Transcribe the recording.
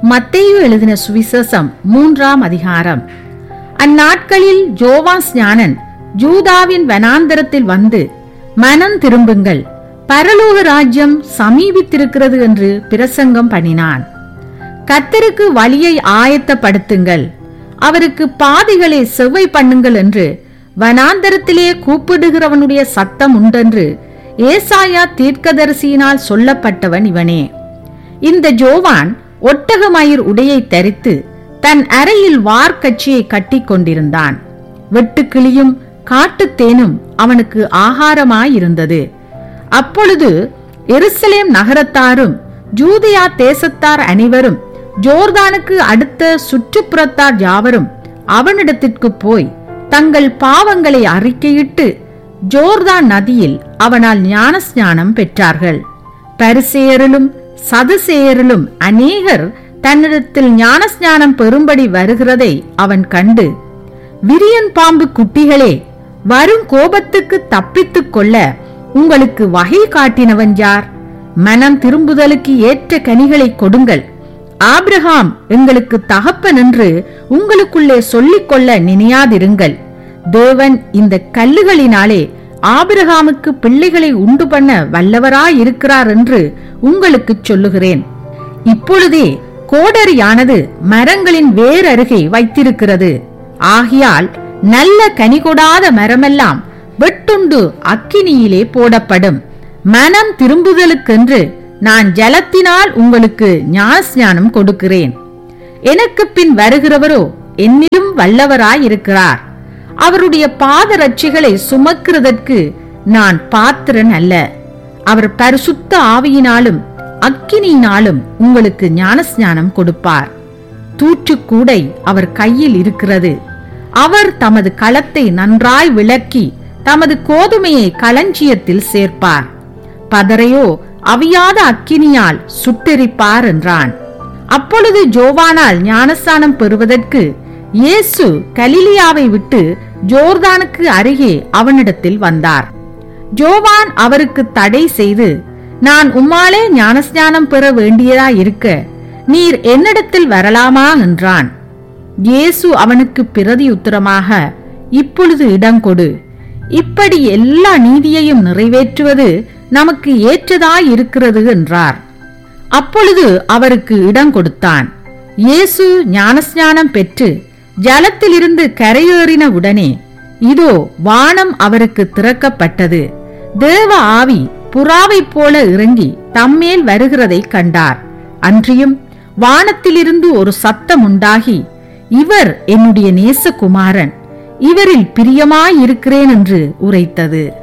மத்தேயு எழுதின சுவிசேஷம் மூன்றாம் அதிகாரம் அந்நாட்களில் ஜோவான் ஞானன் ஜூதாவின் வனாந்தரத்தில் வந்து மனம் திரும்புங்கள் பரலோக ராஜ்யம் சமீபித்திருக்கிறது என்று பிரசங்கம் பண்ணினான் கத்தருக்கு வழியை ஆயத்தப்படுத்துங்கள் அவருக்கு பாதைகளை செவ்வை பண்ணுங்கள் என்று வனாந்தரத்திலே கூப்பிடுகிறவனுடைய சத்தம் உண்டென்று ஏசாயா தீர்க்கதரிசியினால் சொல்லப்பட்டவன் இவனே இந்த ஜோவான் ஒட்டகமயிர் உடையை தரித்து தன் அறையில் வார்க்கச்சியை கட்டிக் கொண்டிருந்தான் வெட்டுக்கிளியும் காட்டுத்தேனும் அவனுக்கு ஆகாரமாயிருந்தது அப்பொழுது எருசலேம் நகரத்தாரும் ஜூதியா தேசத்தார் அனைவரும் ஜோர்தானுக்கு அடுத்த சுற்றுப்புறத்தார் யாவரும் அவனிடத்திற்கு போய் தங்கள் பாவங்களை அறிக்கையிட்டு ஜோர்தான் நதியில் அவனால் ஞானஸ்நானம் பெற்றார்கள் பரிசேயரிலும் சதுசேயரிலும் அநேகர் தன்னிடத்தில் ஞானஸ்நானம் பெறும்படி வருகிறதை அவன் கண்டு விரியன் பாம்பு குட்டிகளே வரும் கோபத்துக்கு தப்பித்துக் கொள்ள உங்களுக்கு வகை காட்டினவன் யார் மனம் திரும்புதலுக்கு ஏற்ற கனிகளை கொடுங்கள் ஆபிரகாம் எங்களுக்கு தகப்பன் என்று உங்களுக்குள்ளே சொல்லிக் கொள்ள நினையாதிருங்கள் தேவன் இந்த கல்லுகளினாலே ஆபிரகாமுக்கு பிள்ளைகளை உண்டு பண்ண வல்லவராயிருக்கிறார் என்று உங்களுக்கு சொல்லுகிறேன் இப்பொழுதே கோடரியானது மரங்களின் வேர் அருகே வைத்திருக்கிறது ஆகையால் நல்ல கனி கொடாத மரமெல்லாம் வெட்டுண்டு அக்கினியிலே போடப்படும் மனம் திரும்புதலுக்கென்று நான் ஜலத்தினால் உங்களுக்கு ஞானஸ்நானம் கொடுக்கிறேன் எனக்கு பின் வருகிறவரோ என்னிலும் வல்லவராயிருக்கிறார் அவருடைய பாதரட்சிகளை சுமக்கிறதற்கு நான் பாத்திரன் அல்ல அவர் பரிசுத்த ஆவியினாலும் அக்கினியினாலும் உங்களுக்கு ஞானஸ்நானம் கொடுப்பார் தூற்றுக்கூடை அவர் கையில் இருக்கிறது அவர் தமது களத்தை நன்றாய் விளக்கி தமது கோதுமையை களஞ்சியத்தில் சேர்ப்பார் பதரையோ அவியாத அக்கினியால் சுட்டெரிப்பார் என்றான் அப்பொழுது ஜோவானால் ஞானஸ்தானம் பெறுவதற்கு இயேசு கலிலியாவை விட்டு ஜோர்தானுக்கு அருகே அவனிடத்தில் வந்தார் ஜோவான் அவருக்கு தடை செய்து நான் உம்மாலே ஞானஸ்நானம் பெற வேண்டியதா இருக்க நீர் என்னிடத்தில் வரலாமா என்றான் இயேசு அவனுக்கு பிரதி உத்தரமாக இப்பொழுது இடம் கொடு இப்படி எல்லா நீதியையும் நிறைவேற்றுவது நமக்கு ஏற்றதாயிருக்கிறது என்றார் அப்பொழுது அவருக்கு இடம் கொடுத்தான் இயேசு ஞானஸ்நானம் பெற்று ஜலத்திலிருந்து கரையேறின உடனே இதோ வானம் அவருக்கு திறக்கப்பட்டது தேவ ஆவி புறாவைப் போல இறங்கி தம்மேல் வருகிறதை கண்டார் அன்றியும் வானத்திலிருந்து ஒரு சத்தம் உண்டாகி இவர் என்னுடைய நேசகுமாரன் இவரில் பிரியமாயிருக்கிறேன் என்று உரைத்தது